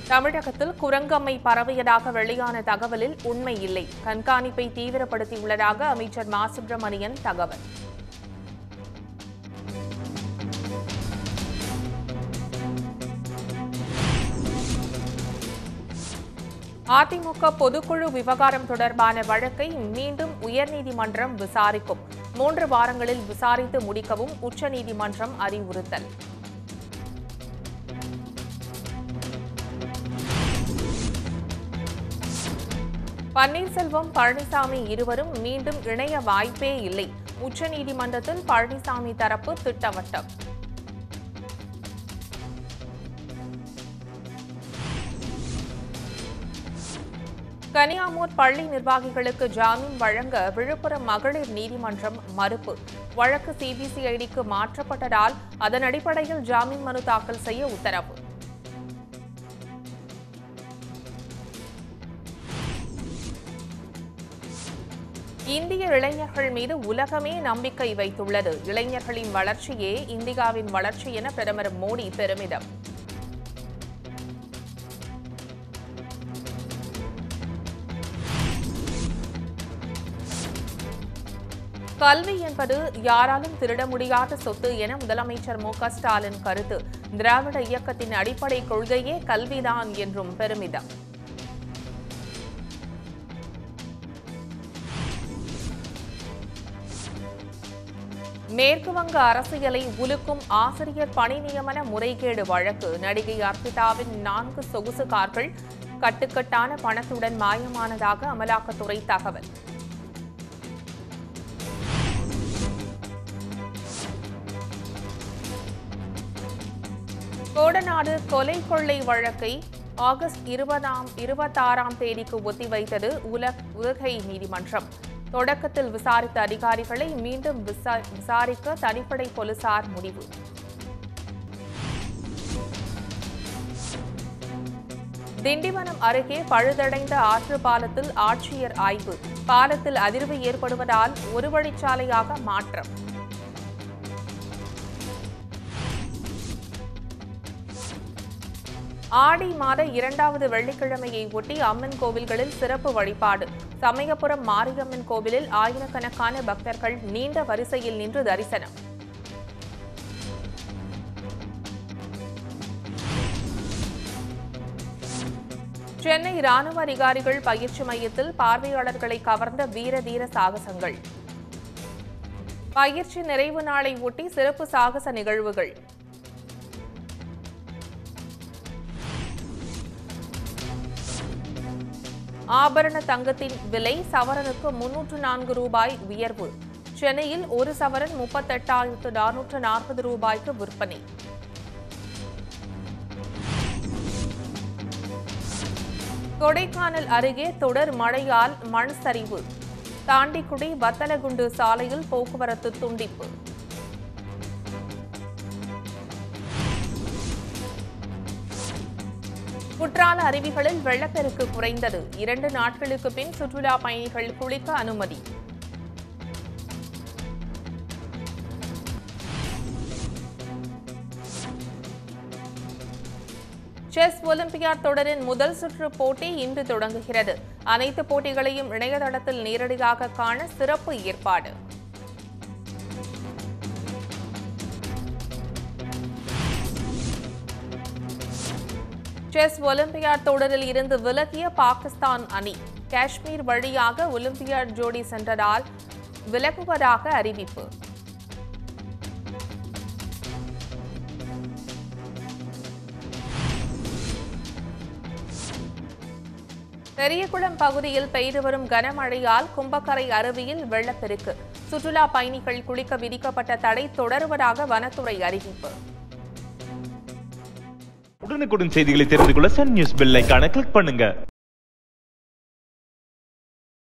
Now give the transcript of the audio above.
தமிழகத்தில் குரங்கம்மை பரவியதாக வெளியான தகவலில் உண்மை இல்லை கண்காணிப்பை தீவிரப்படுத்தியுள்ளதாக அமைச்சர் மா சுப்பிரமணியன் தகவல் அதிமுக பொதுக்குழு விவகாரம் தொடர்பான வழக்கை மீண்டும் உயர்நீதிமன்றம் விசாரிக்கும் மூன்று வாரங்களில் விசாரித்து முடிக்கவும் உச்சநீதிமன்றம் அறிவுறுத்தல் பன்னீர்செல்வம் பழனிசாமி இருவரும் மீண்டும் இணைய வாய்ப்பே இல்லை உச்சநீதிமன்றத்தில் பழனிசாமி தரப்பு திட்டவட்டம் கனியாமூர் பள்ளி நிர்வாகிகளுக்கு ஜாமீன் வழங்க விழுப்புரம் மகளிர் நீதிமன்றம் மறுப்பு வழக்கு சிபிசிஐடிக்கு மாற்றப்பட்டதால் அதன் அடிப்படையில் ஜாமீன் மனு தாக்கல் செய்ய உத்தரவு இந்திய இளைஞர்கள் மீது உலகமே நம்பிக்கை வைத்துள்ளது இளைஞர்களின் வளர்ச்சியே இந்தியாவின் வளர்ச்சி என பிரதமர் மோடி பெருமிதம் கல்வி என்பது யாராலும் திருட முடியாத சொத்து என முதலமைச்சர் மு க ஸ்டாலின் கருத்து திராவிட இயக்கத்தின் அடிப்படை கொள்கையே கல்விதான் என்றும் பெருமிதம் மேற்கு வங்க அரசியலை உலுக்கும் ஆசிரியர் பணி நியமன முறைகேடு வழக்கு நடிகை அர்ப்பிதாவின் நான்கு சொகுசு கார்கள் கட்டுக்கட்டான பணத்துடன் மாயமானதாக அமலாக்கத்துறை தகவல் கோடநாடு கொலை கொள்ளை வழக்கை ஆகஸ்ட் இருபதாம் இருபத்தாறாம் தேதிக்கு ஒத்திவைத்தது உலக உதகை நீதிமன்றம் தொடக்கத்தில் விசாரித்த அதிகாரிகளை மீண்டும் விசா- விசாரிக்க தனிப்படை போலீசார் முடிவு திண்டிவனம் அருகே பழுதடைந்த ஆற்று பாலத்தில் ஆட்சியர் ஆய்வு பாலத்தில் அதிர்வு ஏற்படுவதால் ஒரு வழிச்சாலையாக மாற்றம் ஆடி மாத இரண்டாவது வெள்ளிக்கிழமையை ஒட்டி அம்மன் கோவில்களில் சிறப்பு வழிபாடு சமயபுரம் மாரியம்மன் கோவிலில் ஆயிரக்கணக்கான பக்தர்கள் நீண்ட வரிசையில் நின்று தரிசனம் சென்னை ராணுவ அதிகாரிகள் பயிற்சி மையத்தில் பார்வையாளர்களை கவர்ந்த வீர தீர சாகசங்கள் பயிற்சி நிறைவு நாளை ஒட்டி சிறப்பு சாகச நிகழ்வுகள் ஆபரண தங்கத்தின் விலை சவரனுக்கு முன்னூற்று நான்கு ரூபாய் உயர்வு சென்னையில் ஒரு சவரன் முப்பத்தெட்டாயிரத்து நானூற்று நாற்பது ரூபாய்க்கு விற்பனை கொடைக்கானல் அருகே தொடர் மழையால் மண் சரிவு தாண்டிக்குடி வத்தலகுண்டு சாலையில் போக்குவரத்து துண்டிப்பு குற்றால அருவிகளில் வெள்ளப்பெருக்கு குறைந்தது இரண்டு நாட்களுக்கு பின் சுற்றுலா பயணிகள் குளிக்க அனுமதி செஸ் ஒலிம்பியாட் தொடரின் முதல் சுற்று போட்டி இன்று தொடங்குகிறது அனைத்து போட்டிகளையும் இணையதளத்தில் நேரடியாக காண சிறப்பு ஏற்பாடு செஸ் ஒலிம்பியாட் தொடரில் இருந்து விலகிய பாகிஸ்தான் அணி காஷ்மீர் வழியாக ஒலிம்பியாட் ஜோடி சென்றதால் விலகுவதாக அறிவிப்பு பெரியகுளம் பகுதியில் பெய்து வரும் கனமழையால் கும்பக்கரை அருவியில் வெள்ளப்பெருக்கு சுற்றுலா பயணிகள் குளிக்க விதிக்கப்பட்ட தடை தொடருவதாக வனத்துறை அறிவிப்பு உடனுக்குடன் செய்திகளை தெரிந்து கொள்ள சன் நியூஸ் பெல் ஐகானை கிளிக் பண்ணுங்க